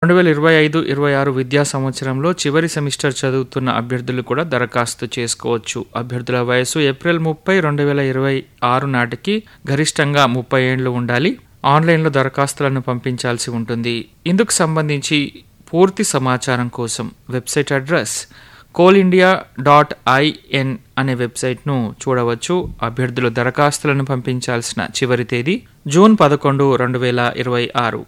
రెండు వేల ఇరవై ఐదు ఇరవై ఆరు విద్యా సంవత్సరంలో చివరి సెమిస్టర్ చదువుతున్న అభ్యర్థులు కూడా దరఖాస్తు చేసుకోవచ్చు అభ్యర్థుల వయసు ఏప్రిల్ ముప్పై రెండు వేల ఇరవై ఆరు నాటికి గరిష్టంగా ముప్పై ఏండ్లు ఉండాలి ఆన్లైన్లో దరఖాస్తులను పంపించాల్సి ఉంటుంది ఇందుకు సంబంధించి పూర్తి సమాచారం కోసం website address Coal India dot IN అనే వెబ్సైట్ను చూడవచ్చు అభ్యర్థులు దరఖాస్తులను పంపించాల్సిన చివరి తేదీ జూన్ పదకొండు రెండు వేల ఇరవై ఆరు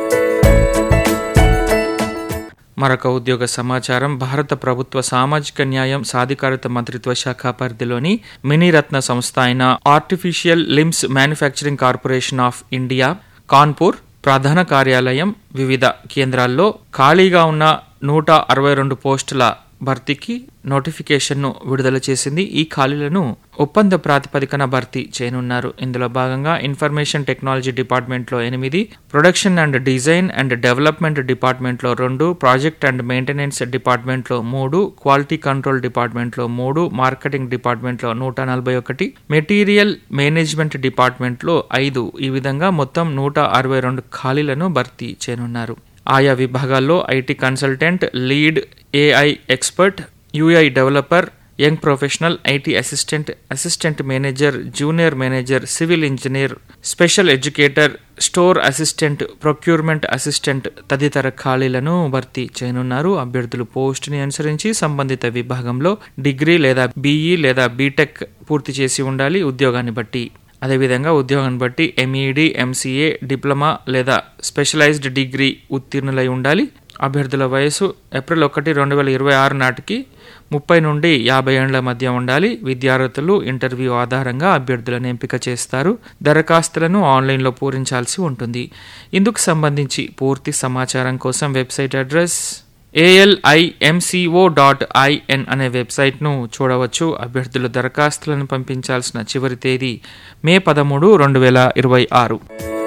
మరొక ఉద్యోగ సమాచారం భారత ప్రభుత్వ సామాజిక న్యాయం సాధికారత మంత్రిత్వ శాఖ పరిధిలోని మినీరత్న సంస్థ అయిన artificial limbs manufacturing corporation of India Kanpur ప్రధాన కార్యాలయం వివిధ కేంద్రాల్లో ఖాళీగా ఉన్న నూట అరవై రెండు పోస్టుల భర్తీకి నోటిఫికేషన్ను విడుదల చేసింది ఈ ఖాళీలను ఒప్పంద ప్రాతిపదికన భర్తీ చేయనున్నారు ఇందులో భాగంగా ఇన్ఫర్మేషన్ టెక్నాలజీ డిపార్ట్మెంట్లో ఎనిమిది production and design and development డిపార్ట్మెంట్లో రెండు ప్రాజెక్ట్ అండ్ మెయింటెనెన్స్ డిపార్ట్మెంట్లో మూడు క్వాలిటీ కంట్రోల్ డిపార్ట్మెంట్లో మూడు మార్కెటింగ్ డిపార్ట్మెంట్లో నూట నలభై ఒకటి మెటీరియల్ మేనేజ్మెంట్ డిపార్ట్మెంట్లో ఐదు ఈ విధంగా మొత్తం నూట అరవై రెండు ఖాళీలను భర్తీ చేయనున్నారు ఆయా విభాగాల్లో IT consultant lead AI expert UI developer young professional IT assistant assistant manager junior manager civil engineer special educator store assistant procurement assistant తదితర ఖాళీలను భర్తీ చేయనున్నారు అభ్యర్థులు పోస్టుని అనుసరించి సంబంధిత విభాగంలో డిగ్రీ లేదా బీఈ లేదా బీటెక్ పూర్తి చేసి ఉండాలి ఉద్యోగాన్ని బట్టి అదేవిధంగా ఉద్యోగాన్ని బట్టి ఎంఈడి ఎంసీఏ డిప్లొమా లేదా స్పెషలైజ్డ్ డిగ్రీ ఉత్తీర్ణులై ఉండాలి అభ్యర్థుల వయసు ఏప్రిల్ ఒకటి రెండు వేల ఇరవై ఆరు నాటికి ముప్పై నుండి యాభై ఏళ్ల మధ్య ఉండాలి విద్యార్థులు ఇంటర్వ్యూ ఆధారంగా అభ్యర్థులను ఎంపిక చేస్తారు దరఖాస్తులను ఆన్లైన్లో పూరించాల్సి ఉంటుంది ఇందుకు సంబంధించి పూర్తి సమాచారం కోసం website address ALIMCO dot IN అనే వెబ్సైట్ను చూడవచ్చు అభ్యర్థులు దరఖాస్తులను పంపించాల్సిన చివరి తేదీ మే పదమూడు రెండు వేల ఇరవై ఆరు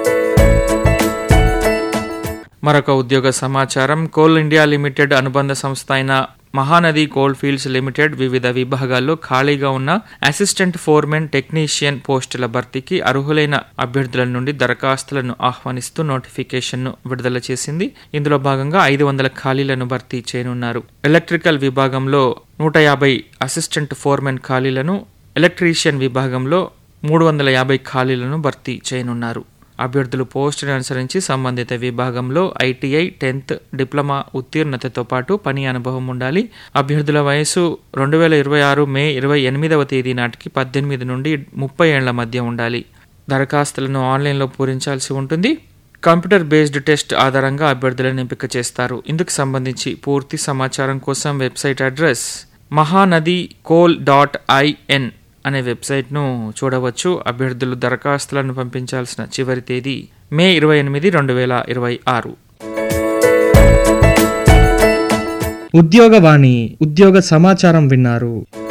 మరొక ఉద్యోగ సమాచారం కోల్ ఇండియా లిమిటెడ్ అనుబంధ సంస్థ అయిన మహానది కోల్డ్ ఫీల్డ్స్ లిమిటెడ్ వివిధ విభాగాల్లో ఖాళీగా ఉన్న అసిస్టెంట్ ఫోర్మెన్ టెక్నీషియన్ పోస్టుల భర్తీకి అర్హులైన అభ్యర్థుల నుండి దరఖాస్తులను ఆహ్వానిస్తూ నోటిఫికేషన్ను విడుదల చేసింది ఇందులో భాగంగా ఐదు వందల ఖాళీలను భర్తీ చేయనున్నారు ఎలక్ట్రికల్ విభాగంలో నూట యాభై అసిస్టెంట్ ఫోర్మెన్ ఖాళీలను ఎలక్ట్రీషియన్ విభాగంలో మూడు వందల యాభై ఖాళీలను భర్తీ చేయనున్నారు అభ్యర్థులు పోస్టును అనుసరించి సంబంధిత విభాగంలో ఐటీఐ టెన్త్ డిప్లొమా ఉత్తీర్ణతతో పాటు పని అనుభవం ఉండాలి అభ్యర్థుల వయసు రెండు వేల ఇరవై ఆరు మే ఇరవై ఎనిమిదవ తేదీ నాటికి పద్దెనిమిది నుండి ముప్పై ఏళ్ల మధ్య ఉండాలి దరఖాస్తులను ఆన్లైన్లో పూరించాల్సి ఉంటుంది కంప్యూటర్ బేస్డ్ టెస్ట్ ఆధారంగా అభ్యర్థులను ఎంపిక చేస్తారు ఇందుకు సంబంధించి పూర్తి సమాచారం కోసం website address Mahanadi coal dot IN అనే వెబ్సైట్ను చూడవచ్చు అభ్యర్థులు దరఖాస్తులను పంపించాల్సిన చివరి తేదీ మే ఇరవై ఎనిమిది రెండు వేల ఇరవై ఆరు ఉద్యోగవాణి ఉద్యోగ సమాచారం విన్నారు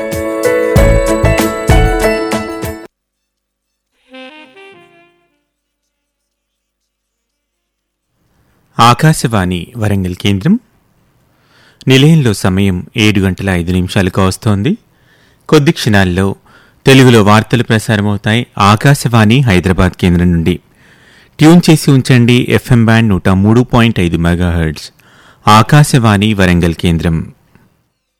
ఆకాశవాణి వరంగల్ కేంద్రం నిలయంలో సమయం ఏడు గంటల ఐదు నిమిషాలకు వస్తోంది కొద్ది క్షణాల్లో తెలుగులో వార్తలు ప్రసారమవుతాయి ఆకాశవాణి హైదరాబాద్ కేంద్రం నుండి ట్యూన్ చేసి ఉంచండి ఎఫ్ఎం బ్యాండ్ నూట మూడు పాయింట్ ఐదు మెగాహెర్ట్స్ ఆకాశవాణి వరంగల్ కేంద్రం